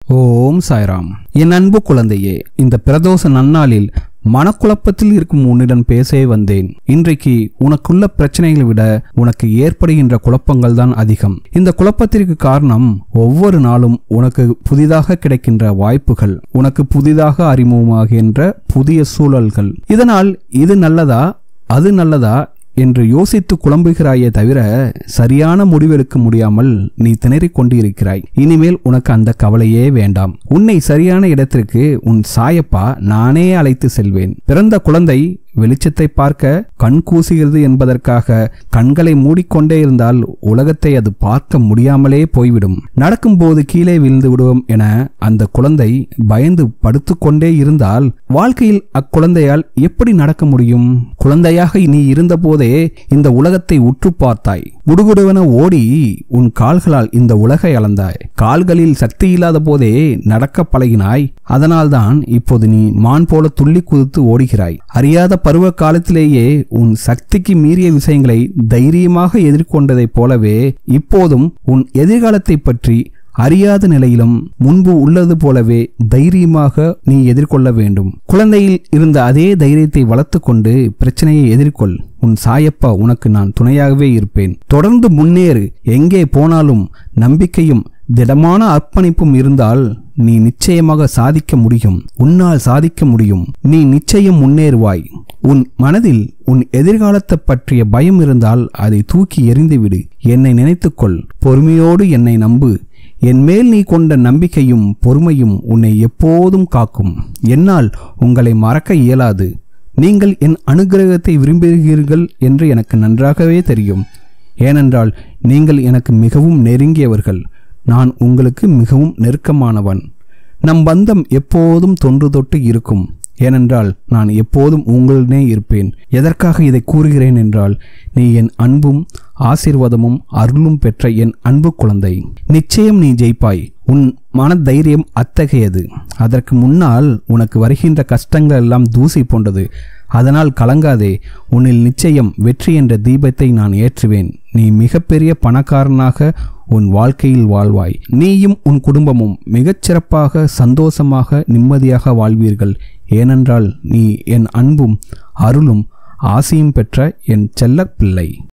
ஓம் சாய்ராம் என் அன்பு குழந்தையே இந்த பிரதோஷ நன்னாளில் மனக்குழப்பத்தில் இருக்கும் உன்னிடம் பேசவே வந்தேன் இன்றைக்கு உனக்குள்ள பிரச்சனைகளை விட உனக்கு ஏற்படுகின்ற குழப்பங்கள் தான் அதிகம் இந்த குழப்பத்திற்கு காரணம் ஒவ்வொரு நாளும் உனக்கு புதிதாக கிடைக்கின்ற வாய்ப்புகள் உனக்கு புதிதாக அறிமுகமாகின்ற புதிய சூழல்கள் இதனால் இது நல்லதா அது நல்லதா என்று யோசித்து குழம்புகிறாயே தவிர சரியான முடிவெடுக்க முடியாமல் நீ திணறிக் கொண்டிருக்கிறாய் இனிமேல் உனக்கு அந்த கவலையே வேண்டாம் உன்னை சரியான இடத்திற்கு உன் சாயப்பா நானே அழைத்து செல்வேன் பிறந்த குழந்தை வெளிச்சத்தை பார்க்க கண் கூசுகிறது என்பதற்காக கண்களை மூடிக்கொண்டே இருந்தால் உலகத்தை அது பார்க்க முடியாமலே போய்விடும் நடக்கும்போது கீழே விழுந்து விடுவோம் என அந்த குழந்தை பயந்து படுத்துக்கொண்டே இருந்தால் வாழ்க்கையில் அக்குழந்தையால் எப்படி நடக்க முடியும் குழந்தையாக நீ இருந்தபோதே இந்த உலகத்தை உற்று பார்த்தாய் குடுகுடுவென ஓடி உன் கால்களால் இந்த உலகை அளந்தாய் கால்களில் சக்தி இல்லாத போதே நடக்க பழகினாய் அதனால்தான் இப்போது நீ மான் போல துள்ளி குதித்து ஓடுகிறாய் அறியாத பருவ காலத்திலேயே உன் சக்திக்கு மீறிய விஷயங்களை தைரியமாக எதிர்கொண்டதைப் போலவே இப்போதும் உன் எதிர்காலத்தை பற்றி அறியாத நிலையிலும் முன்பு உள்ளது போலவே தைரியமாக நீ எதிர்கொள்ள வேண்டும் குழந்தையில் இருந்த அதே தைரியத்தை வளர்த்து கொண்டு பிரச்சனையை எதிர்கொள் உன் சாயப்பா உனக்கு நான் துணையாகவே இருப்பேன் தொடர்ந்து முன்னேறு எங்கே போனாலும் நம்பிக்கையும் திடமான அர்ப்பணிப்பும் இருந்தால் நீ நிச்சயமாக சாதிக்க முடியும் உன்னால் சாதிக்க முடியும் நீ நிச்சயம் முன்னேறுவாய் உன் மனதில் உன் எதிர்காலத்தை பற்றிய பயம் இருந்தால் அதை தூக்கி எறிந்துவிடு என்னை நினைத்துக்கொள் பொறுமையோடு என்னை நம்பு என் மேல் நீ கொண்ட நம்பிக்கையும் பொறுமையும் உன்னை எப்போதும் காக்கும் என்னால் உங்களை மறக்க இயலாது நீங்கள் என் அனுகிரகத்தை விரும்புகிறீர்கள் என்று எனக்கு நன்றாகவே தெரியும் ஏனென்றால் நீங்கள் எனக்கு மிகவும் நெருங்கியவர்கள் நான் உங்களுக்கு மிகவும் நெருக்கமானவன் நம் பந்தம் எப்போதும் தொன்று தொட்டு இருக்கும் ஏனென்றால் நான் எப்போதும் உங்களுடனே இருப்பேன் எதற்காக இதை கூறுகிறேன் என்றால் நீ என் அன்பும் ஆசீர்வாதமும் அருளும் பெற்ற என் அன்பு குழந்தை நிச்சயம் நீ ஜெயிப்பாய் உன் மன தைரியம் அத்தகையது அதற்கு முன்னால் உனக்கு வருகின்ற கஷ்டங்கள் எல்லாம் தூசி போன்றது அதனால் கலங்காதே உன்னில் நிச்சயம் வெற்றி என்ற தீபத்தை நான் ஏற்றுவேன் நீ மிகப்பெரிய பணக்காரனாக உன் வாழ்க்கையில் வாழ்வாய் நீயும் உன் குடும்பமும் மிகச்சிறப்பாக சந்தோஷமாக நிம்மதியாக வாழ்வீர்கள் ஏனென்றால் நீ என் அன்பும் அருளும் ஆசையும் பெற்ற என் செல்ல பிள்ளை